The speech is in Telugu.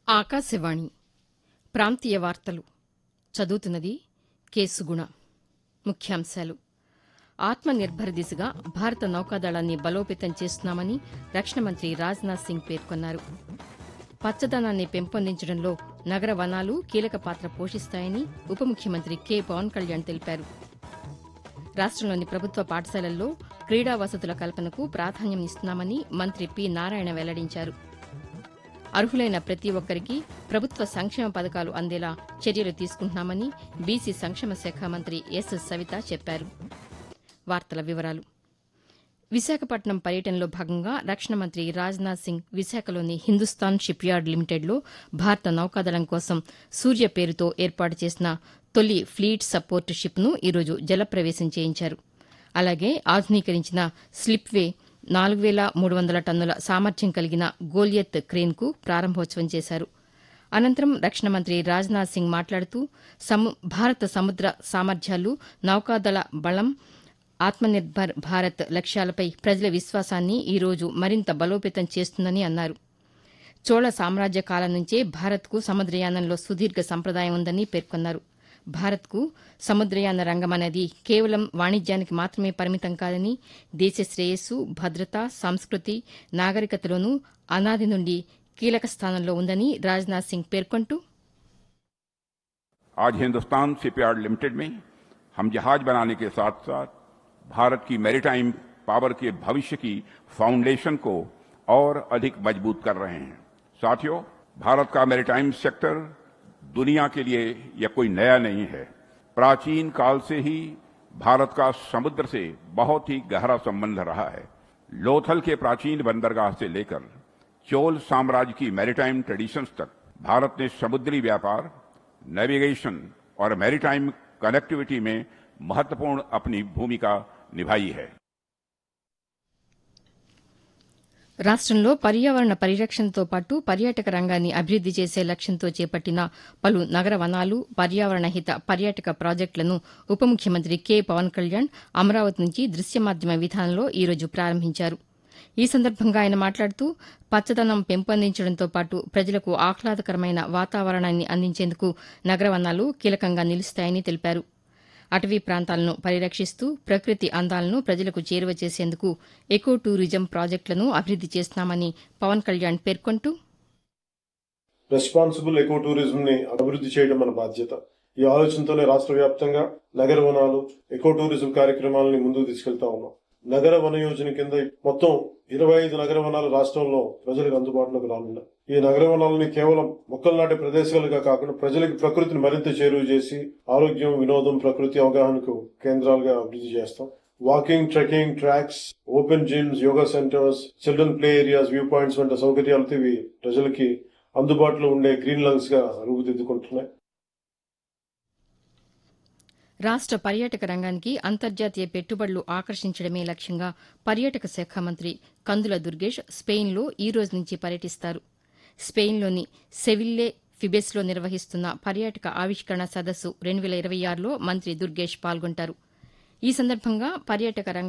ఆకాశవాణి ప్రాంతీయ వార్తలు చదువుతున్నది కె సుగుణ ముఖ్యాంశాలు ఆత్మనిర్భర్ దిశగా భారత నౌకాదళాన్ని బలోపేతం చేస్తున్నామని రక్షణ మంత్రి రాజ్నాథ్ సింగ్ పేర్కొన్నారు పచ్చదనాన్ని పెంపొందించడంలో నగర వనాలు కీలక పాత్ర పోషిస్తాయని ఉప ముఖ్యమంత్రి కె పవన్ కళ్యాణ్ తెలిపారు రాష్టంలోని ప్రభుత్వ పాఠశాలల్లో క్రీడా వసతుల కల్పనకు ప్రాధాన్యం ఇస్తున్నామని మంత్రి పి నారాయణ వెల్లడించారు అర్హులైన ప్రతి ఒక్కరికి ప్రభుత్వ సంక్షేమ పథకాలు అందేలా చర్యలు తీసుకుంటున్నామని బీసీ సంక్షేమ శాఖ మంత్రి ఎస్ సవిత చెప్పారు వార్తల వివరాలు విశాఖపట్నం పర్యటనలో భాగంగా రక్షణ మంత్రి రాజ్నాథ్ సింగ్ విశాఖలోని హిందుస్థాన్ షిప్ యార్డ్ లిమిటెడ్లో భారత నౌకాదళం కోసం సూర్య పేరుతో ఏర్పాటు చేసిన తొలి ఫ్లీట్ సపోర్ట్ షిప్ను ఈరోజు జలప్రవేశం చేయించారు అలాగే ఆధునీకరించిన స్లిప్వే నాలుగు వేల మూడు వందల టన్నుల సామర్థ్యం కలిగిన గోలియత్ క్రేన్కు ప్రారంభోత్సవం చేశారు అనంతరం రక్షణ మంత్రి రాజ్నాథ్ సింగ్ మాట్లాడుతూ సము భారత సముద్ర సామర్థ్యాలు నౌకాదళ బలం ఆత్మనిర్భర్ భారత్ లక్ష్యాలపై ప్రజల విశ్వాసాన్ని ఈరోజు మరింత బలోపేతం చేస్తుందని అన్నారు చోళ సామ్రాజ్య కాలం నుంచే భారత్కు సముద్రయానంలో సుదీర్ఘ సంప్రదాయం ఉందని పేర్కొన్నారు భారత్కు సముద్రయాన రంగం అనేది కేవలం వాణిజ్యానికి మాత్రమే పరిమితం కాదని దేశ శ్రేయస్సు భద్రత సంస్కృతి నాగరికతలోనూ అనాది నుండి కీలక స్థానంలో ఉందని రాజ్నాథ్ సింగ్ పేర్కొంటూ आज हिंदुस्तान शिपयार्ड लिमिटेड में हम जहाज बनाने के साथ साथ भारत की मैरीटाइम पावर के भविष्य की फाउंडेशन को और अधिक मजबूत कर रहे हैं साथियों भारत का मैरीटाइम सेक्टर दुनिया के लिए यह कोई नया नहीं है प्राचीन काल से ही भारत का समुद्र से बहुत ही गहरा संबंध रहा है लोथल के प्राचीन बंदरगाह से लेकर चोल साम्राज्य की मैरीटाइम ट्रेडिशंस तक भारत ने समुद्री व्यापार नेविगेशन और मैरीटाइम कनेक्टिविटी में महत्वपूर्ण अपनी भूमिका निभाई है రాష్టంలో పర్యావరణ పరిరక్షణతో పాటు పర్యాటక రంగాన్ని అభివృద్ది చేసే లక్ష్యంతో చేపట్టిన పలు నగర వనాలు పర్యావరణ హిత పర్యాటక ప్రాజెక్టులను ఉప ముఖ్యమంత్రి కె పవన్ కళ్యాణ్ అమరావతి నుంచి దృశ్య మాధ్యమ విధానంలో ఈరోజు ప్రారంభించారు ఈ సందర్భంగా ఆయన మాట్లాడుతూ పచ్చదనం పెంపొందించడంతో పాటు ప్రజలకు ఆహ్లాదకరమైన వాతావరణాన్ని అందించేందుకు నగర వనాలు కీలకంగా నిలుస్తాయని తెలిపారు అటవీ ప్రాంతాలను పరిరక్షిస్తూ ప్రకృతి అందాలను ప్రజలకు చేరువ చేసేందుకు ఎకో టూరిజం ప్రాజెక్టులను అభివృద్ది చేస్తున్నామని పవన్ కళ్యాణ్ పేర్కొంటూ రెస్పాన్సిబుల్ ఎకో టూరిజం ని అభివృద్ధి చేయడం మన బాధ్యత ఈ ఆలోచనతోనే రాష్ట్ర వ్యాప్తంగా నగర వనాలు ఎకో టూరిజం కార్యక్రమాలని ముందుకు తీసుకెళ్తా ఉన్నాం నగర వన యోజన కింద మొత్తం ఇరవై ఐదు నగర వనాలు రాష్ట్రంలో ప్రజలకు అందుబాటులోకి రానున్నాయి ఈ నగర వనాలని కేవలం మొక్కలు నాటే ప్రదేశాలుగా కాకుండా ప్రజలకు ప్రకృతిని మరింత చేరువ చేసి ఆరోగ్యం వినోదం ప్రకృతి అవగాహనకు కేంద్రాలుగా అభివృద్ధి చేస్తాం walking trekking tracks open gyms yoga centres children play areas view points వంటి సౌకర్యాలతో ఇవి ప్రజలకి అందుబాటులో ఉండే గ్రీన్ లంగ్స్ గా రూపుదిద్దుకుంటున్నాయి రాష్ట పర్యాటక రంగానికి అంతర్జాతీయ పెట్టుబడులు ఆకర్షించడమే లక్ష్యంగా పర్యాటక శాఖ మంత్రి కందుల దుర్గేష్ స్పెయిన్లో ఈ రోజు నుంచి పర్యటిస్తారు స్పెయిన్లోని సెవిల్లే ఫిబెస్లో నిర్వహిస్తున్న పర్యాటక ఆవిష్కరణ సదస్సు రెండు వేల ఇరవై ఆరులో మంత్రి దుర్గేష్ పాల్గొంటారు ఈ సందర్భంగా పర్యాటక రంగ